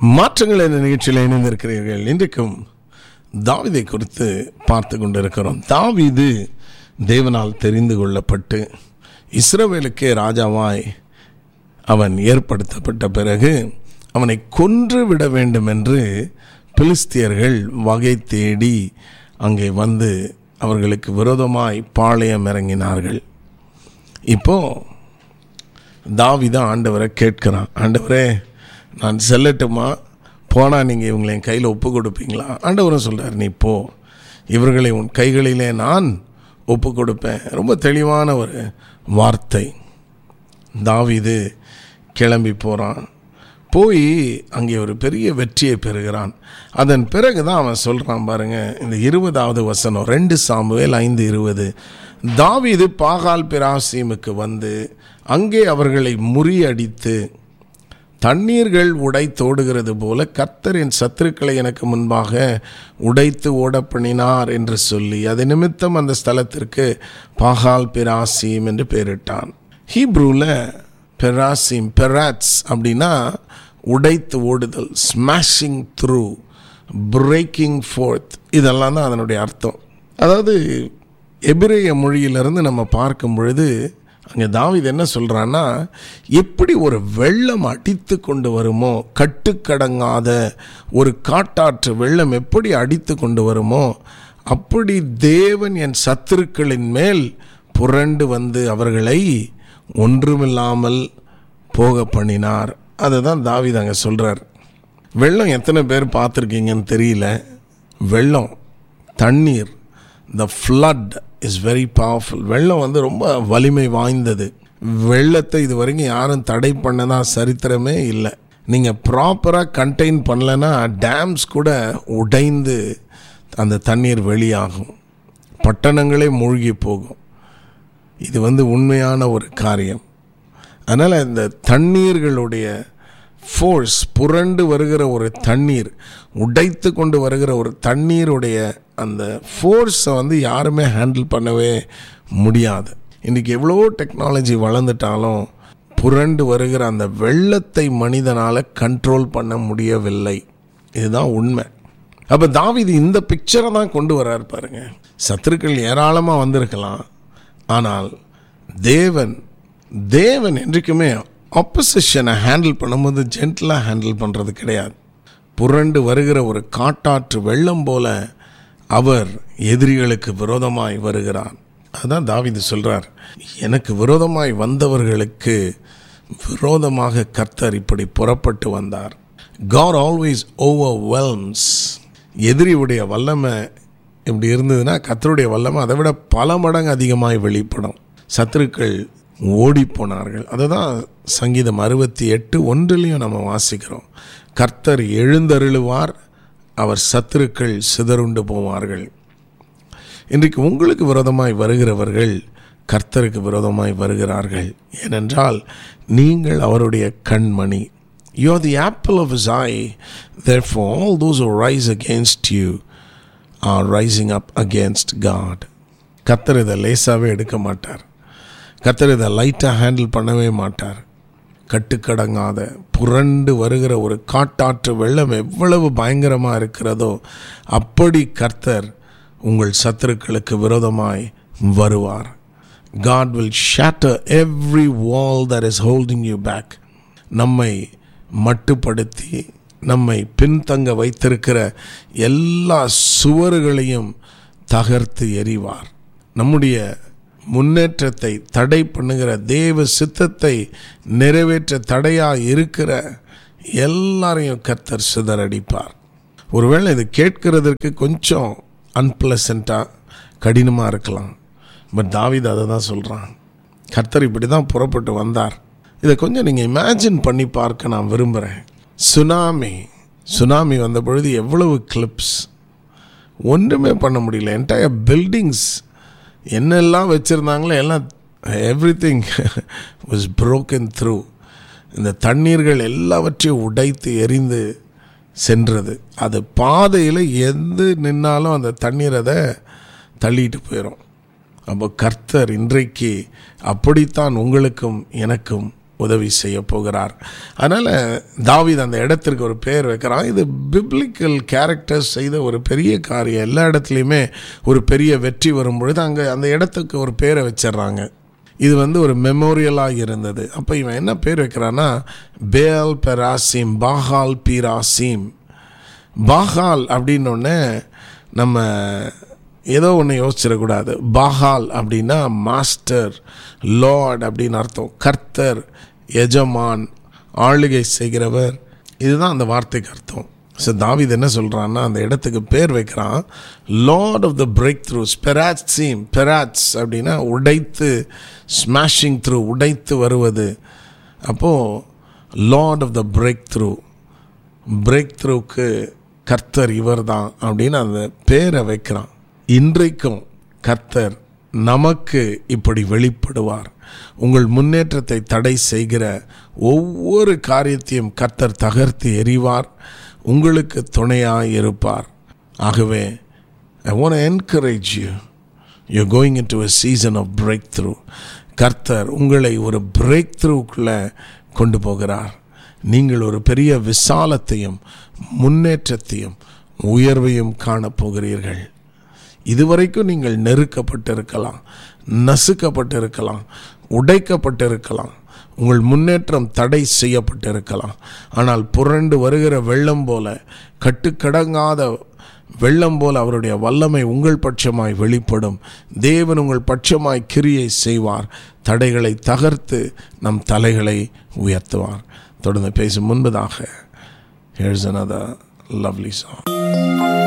மாற்றங்கள் என்ற நிகழ்ச்சியில் இணைந்திருக்கிறீர்கள் இன்றைக்கும் தாவிதை குறித்து பார்த்து கொண்டிருக்கிறோம் தாவீது தேவனால் தெரிந்து கொள்ளப்பட்டு இஸ்ரவேலுக்கே ராஜாவாய் அவன் ஏற்படுத்தப்பட்ட பிறகு அவனை கொன்று விட வேண்டும் என்று பிலிஸ்தியர்கள் வகை தேடி அங்கே வந்து அவர்களுக்கு விரோதமாய் பாளையம் இறங்கினார்கள் இப்போ தாவிதான் ஆண்டவரை கேட்கிறான் ஆண்டவரே நான் செல்லட்டுமா போனால் நீங்கள் இவங்களை என் கையில் ஒப்பு கொடுப்பீங்களா ஆண்டவரும் சொல்கிறார் நீ போ இவர்களை உன் கைகளிலே நான் ஒப்பு கொடுப்பேன் ரொம்ப தெளிவான ஒரு வார்த்தை தாவிது கிளம்பி போகிறான் போய் அங்கே ஒரு பெரிய வெற்றியை பெறுகிறான் அதன் பிறகு தான் அவன் சொல்கிறான் பாருங்க இந்த இருபதாவது வசனம் ரெண்டு சாமுவேல் ஐந்து இருபது தாவீது பாகால் பிராசீமுக்கு வந்து அங்கே அவர்களை முறியடித்து தண்ணீர்கள் உடைத்தோடுகிறது போல கர்த்தரின் சத்துருக்களை எனக்கு முன்பாக உடைத்து ஓட பண்ணினார் என்று சொல்லி அது நிமித்தம் அந்த ஸ்தலத்திற்கு பாகால் பிராசீம் என்று பெயரிட்டான் ஹீப்ரூவில் பெராசிம் பெராட்ஸ் அப்படின்னா உடைத்து ஓடுதல் ஸ்மாஷிங் த்ரூ பிரேக்கிங் ஃபோர்த் இதெல்லாம் தான் அதனுடைய அர்த்தம் அதாவது எபிரேய மொழியிலிருந்து நம்ம பார்க்கும் பொழுது அங்கே தாவிது என்ன சொல்கிறான்னா எப்படி ஒரு வெள்ளம் அடித்து கொண்டு வருமோ கட்டுக்கடங்காத ஒரு காட்டாற்று வெள்ளம் எப்படி அடித்து கொண்டு வருமோ அப்படி தேவன் என் சத்துருக்களின் மேல் புரண்டு வந்து அவர்களை ஒன்றுமில்லாமல் போக பண்ணினார் அதை தான் தாவிது அங்கே சொல்கிறார் வெள்ளம் எத்தனை பேர் பார்த்துருக்கீங்கன்னு தெரியல வெள்ளம் தண்ணீர் the flood is very powerful வெள்ளம் வந்து ரொம்ப வலிமை வாய்ந்தது வெள்ளத்தை இது வரைக்கும் யாரும் தடை பண்ணதா சரித்திரமே இல்லை நீங்கள் ப்ராப்பராக கண்டெயின் பண்ணலைன்னா டேம்ஸ் கூட உடைந்து அந்த தண்ணீர் வெளியாகும் பட்டணங்களே மூழ்கி போகும் இது வந்து உண்மையான ஒரு காரியம் அதனால் இந்த தண்ணீர்களுடைய ஃபோர்ஸ் புரண்டு வருகிற ஒரு தண்ணீர் உடைத்து கொண்டு வருகிற ஒரு தண்ணீருடைய அந்த ஃபோர்ஸை வந்து யாருமே ஹேண்டில் பண்ணவே முடியாது இன்றைக்கி எவ்வளோ டெக்னாலஜி வளர்ந்துட்டாலும் புரண்டு வருகிற அந்த வெள்ளத்தை மனிதனால் கண்ட்ரோல் பண்ண முடியவில்லை இதுதான் உண்மை அப்போ தாவிது இந்த பிக்சரை தான் கொண்டு வர்றார் பாருங்க சத்துருக்கள் ஏராளமாக வந்திருக்கலாம் ஆனால் தேவன் தேவன் என்றைக்குமே ஆப்போசிஷனை ஹேண்டில் பண்ணும்போது ஜென்டலாக ஹேண்டில் பண்ணுறது கிடையாது புரண்டு வருகிற ஒரு காட்டாற்று வெள்ளம் போல அவர் எதிரிகளுக்கு விரோதமாய் வருகிறார் அதான் தாவிது சொல்கிறார் எனக்கு விரோதமாய் வந்தவர்களுக்கு விரோதமாக கர்த்தர் இப்படி புறப்பட்டு வந்தார் காட் ஆல்வேஸ் ஓவர் வெல்ம்ஸ் எதிரியுடைய வல்லமை இப்படி இருந்ததுன்னா கத்தருடைய வல்லமை அதை விட பல மடங்கு அதிகமாய் வெளிப்படும் சத்துருக்கள் ஓடி போனார்கள் அதை தான் சங்கீதம் அறுபத்தி எட்டு ஒன்றிலையும் நம்ம வாசிக்கிறோம் கர்த்தர் எழுந்தருளுவார் அவர் சத்துருக்கள் சிதறுண்டு போவார்கள் இன்றைக்கு உங்களுக்கு விரோதமாய் வருகிறவர்கள் கர்த்தருக்கு விரோதமாய் வருகிறார்கள் ஏனென்றால் நீங்கள் அவருடைய கண்மணி you are the apple of his eye therefore all those rise against you are rising up against God கர்த்தர் இதை லேசாகவே எடுக்க மாட்டார் கர்த்தர் இதை லைட்டாக ஹேண்டில் பண்ணவே மாட்டார் கட்டுக்கடங்காத புரண்டு வருகிற ஒரு காட்டாற்று வெள்ளம் எவ்வளவு பயங்கரமாக இருக்கிறதோ அப்படி கர்த்தர் உங்கள் சத்துருக்களுக்கு விரோதமாய் வருவார் God will shatter every wall that is holding you back நம்மை மட்டுப்படுத்தி நம்மை பின்தங்க வைத்திருக்கிற எல்லா சுவறுகளையும் தகர்த்து எறிவார் நம்முடைய முன்னேற்றத்தை தடை பண்ணுகிற தேவ சித்தத்தை நிறைவேற்ற தடையாக இருக்கிற எல்லாரையும் கர்த்தர் சிதறடிப்பார் ஒருவேளை இது கேட்கிறதற்கு கொஞ்சம் அன்பிளசண்ட்டாக கடினமாக இருக்கலாம் பட் தாவித அதை தான் சொல்கிறான் கர்த்தர் இப்படி தான் புறப்பட்டு வந்தார் இதை கொஞ்சம் நீங்கள் இமேஜின் பண்ணி பார்க்க நான் விரும்புகிறேன் சுனாமி சுனாமி வந்த பொழுது எவ்வளவு கிளிப்ஸ் ஒன்றுமே பண்ண முடியல என்டையர் பில்டிங்ஸ் என்னெல்லாம் வச்சுருந்தாங்களோ எல்லாம் everything was broken through இந்த தண்ணீர்கள் எல்லாவற்றையும் உடைத்து எரிந்து சென்றது அது பாதையில் எந்து நின்னாலும் அந்த தண்ணீர் அதை தள்ளிட்டு போயிடும் அப்போ கர்த்தர் இன்றைக்கு அப்படித்தான் உங்களுக்கும் எனக்கும் உதவி செய்ய போகிறார் அதனால் தாவீது அந்த இடத்திற்கு ஒரு பேர் வைக்கிறான் இது பிப்ளிக்கல் கேரக்டர்ஸ் செய்த ஒரு பெரிய காரியம் எல்லா இடத்துலையுமே ஒரு பெரிய வெற்றி வரும் பொழுது அங்கே அந்த இடத்துக்கு ஒரு பேரை வச்சிடுறாங்க இது வந்து ஒரு மெமோரியலாக இருந்தது அப்போ இவன் என்ன பேர் வைக்கிறான்னா பேல் பெராசிம் பாகால் பீராசிம் பாகால் அப்படின்னொடனே நம்ம ஏதோ ஒன்று யோசிச்சிடக்கூடாது பாகால் அப்படின்னா மாஸ்டர் லார்ட் அப்படின்னு அர்த்தம் கர்த்தர் எஜமான் ஆளுகை செய்கிறவர் இதுதான் அந்த வார்த்தைக்கு அர்த்தம் ஸோ தாவித் என்ன சொல்கிறான்னா அந்த இடத்துக்கு பேர் வைக்கிறான் Lord of the breakthroughs Perazim பெராட்ஸ் அப்படின்னா உடைத்து ஸ்மாஷிங் த்ரூ உடைத்து வருவது அப்போது Lord of the breakthrough பிரேக் த்ரூக்கு கர்த்தர் இவர் தான் அப்படின்னு அந்த பேரை வைக்கிறான் இன்றைக்கும் கர்த்தர் நமக்கு இப்படி வெளிப்படுவார் உங்கள் முன்னேற்றத்தை தடை செய்கிற ஒவ்வொரு காரியத்தையும் கர்த்தர் தகர்த்து எறிவார் உங்களுக்கு துணையாக இருப்பார் ஆகவே I want encourage you you going into a season of breakthrough கர்த்தர் உங்களை ஒரு பிரேக் த்ரூக்குள்ளே கொண்டு போகிறார் நீங்கள் ஒரு பெரிய விசாலத்தையும் முன்னேற்றத்தையும் உயர்வையும் காணப்போகிறீர்கள் இதுவரைக்கும் நீங்கள் நெருக்கப்பட்டிருக்கலாம் நசுக்கப்பட்டிருக்கலாம் உடைக்கப்பட்டிருக்கலாம் உங்கள் முன்னேற்றம் தடை செய்யப்பட்டிருக்கலாம் ஆனால் புரண்டு வருகிற வெள்ளம் போல கட்டுக்கடங்காத வெள்ளம் போல அவருடைய வல்லமை உங்கள் பட்சமாய் வெளிப்படும் தேவன் உங்கள் பட்சமாய் கிரியை செய்வார் தடைகளை தகர்த்து நம் தலைகளை உயர்த்துவார் தொடர்ந்து பேசும் முன்பதாக Here's another lovely song.